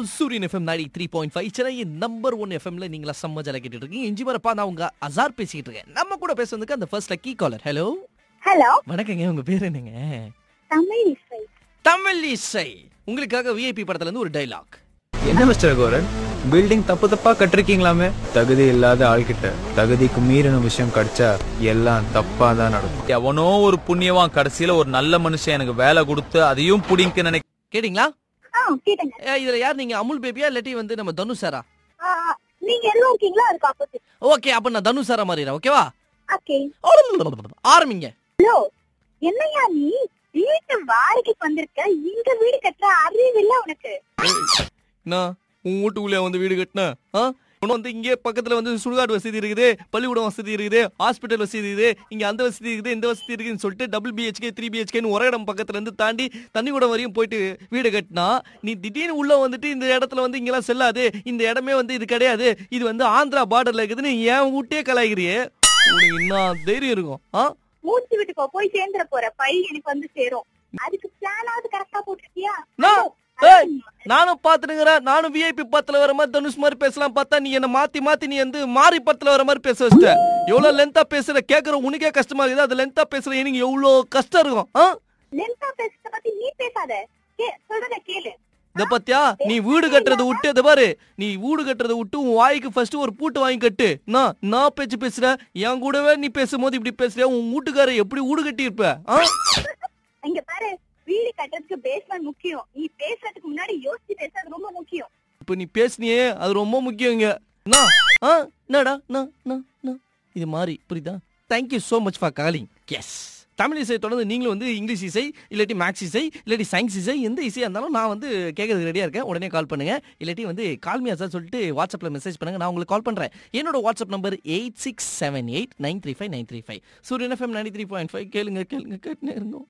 சூரியன் FM ninety three point five Chennai number one எஃப்எம்ல நீங்களா செம்ம ஜல கேட்டுட்டு இருக்கீங்க இஞ்சி மரப்பா நான் உங்க அசார் பேசிக்கிட்டு இருக்கேன் நம்ம கூட பேசுறதுக்கு அந்த first lucky caller hello hello வணக்கங்க உங்க பேர் என்னங்க தமிழ் இசை தமிழ் இசை உங்களுக்காக விஐபி படத்துல இருந்து ஒரு டைலாக் என்ன மிஸ்டர் கோரன் பில்டிங் தப்பு தப்பா கட்டிருக்கீங்களாமே தகுதி இல்லாத ஆள்கிட்ட தகுதிக்கு மீறின விஷயம் கிடைச்சா எல்லாம் தப்பா தான் நடக்கும் எவனோ ஒரு புண்ணியவான் கடைசியில ஒரு நல்ல மனுஷன் எனக்கு வேலை கொடுத்து அதையும் புடிங்க நினைக்க கேட்டிங்களா ஆ கேட்டுங்க ஏ, இதுல யார் நீங்க அமுல் பேபியா இல்லாட்டி வந்து நம்ம தனு சாரா ஆ, நீங்க எல்லாம் இருக்கீங்களா அதுக்கு ஆப்போசிட் ஓகே அப்ப நான் தனு சாரா மாறிடுறேன் ஓகேவா ஓகே ஆரம்பிங்க ஹலோ என்னையா நீ வீட்டு வாடகைக்கு வந்திருக்க இங்க வீடு கட்டுற அறிவு இல்ல உனக்கு நான் உன் வீட்டுக்குள்ளே வந்து வீடு கட்டினேன் ஆ உனக்கு வந்து இங்கே பக்கத்துல வந்து சுடுகாடு வசதி இருக்குது பள்ளிக்கூடம் வசதி இருக்குது ஹாஸ்பிட்டல் வசதி இருக்குது இங்க அந்த வசதி இருக்குது இந்த வசதி இருக்குதுன்னு சொல்லிட்டு டபுள் பிஹெச்கே த்ரீ பிஹெச்கேன்னு ஒரே இடம் பக்கத்துல இருந்து தாண்டி தண்ணிக்கூடம் வரையும் போயிட்டு வீடு கட்டினா நீ திடீர்னு உள்ள வந்துட்டு இந்த இடத்துல வந்து இங்கெல்லாம் செல்லாது இந்த இடமே வந்து இது கிடையாது இது வந்து ஆந்திரா பார்டர்ல இருக்குதுன்னு ஏன் வீட்டே கலாய்கிறியே உனக்கு என்ன தைரியம் இருக்கும் ஆ மூச்சு விட்டுக்கோ போய் சேர்ந்துட போற பை எனக்கு வந்து சேரும் அதுக்கு பிளானாவது கரெக்டா போட்டிருக்கியா நான் ஏய், நானும் பாத்துனுங்கிறேன் நானும் விஐபி பத்துல வர மாதிரி தனுஷ் மாதிரி பேசலாம் பார்த்தா நீ என்ன மாத்தி மாத்தி நீ வந்து மாறி பத்துல வர மாதிரி பேச வச்சிட்ட எவ்வளவு லென்த்தா பேசுற கேக்குற உனக்கே கஷ்டமா இருக்குது அது லென்த்தா பேசுற எனக்கு எவ்வளவு கஷ்டம் இருக்கும் ஆ? லென்த்தா பேசுறத பத்தி நீ பேசாத கே சொல்றத கேளு இத பத்தியா நீ வீடு கட்டுறத விட்டு இத பாரு நீ வீடு கட்டுறத விட்டு உன் வாய்க்கு ஃபர்ஸ்ட் ஒரு பூட்டு வாங்கி கட்டு நான் நான் பேச்சு பேசுறேன் என் கூடவே நீ பேசும்போது இப்படி பேசுறியா உன் வீட்டுக்கார எப்படி வீடு கட்டி இருப்ப ஆ? இங்க பாரு வீடு கட்டுறதுக்கு பேஸ்மெண்ட் முக்கியம் நீ பேசுறதுக்கு முன்னாடி யோசிச்சு பேசுறது ரொம்ப முக்கியம் இப்ப நீ பேசுனியே அது ரொம்ப முக்கியங்க நான் ஆ என்னடா நான் நான் நான் இது மாதிரி புரியுதா thank you so much for calling yes தமிழ் இசை தொடர்ந்து நீங்களும் வந்து இங்கிலீஷ் இசை இல்லாட்டி மேக்ஸ் இசை இல்லாட்டி சயின்ஸ் இசை எந்த இசையாக இருந்தாலும் நான் வந்து கேட்கறதுக்கு ரெடியாக இருக்கேன் உடனே கால் பண்ணுங்க இல்லாட்டி வந்து கால்மியா சார் சொல்லிட்டு வாட்ஸ்அப்பில் மெசேஜ் பண்ணுங்க நான் உங்களுக்கு கால் பண்ணுறேன் என்னோட WhatsApp number eight six seven eight nine three five nine three five Suriyan FM ninety three point five கேளுங்க கேளுங்க கேட்டுனே இருந்தோம்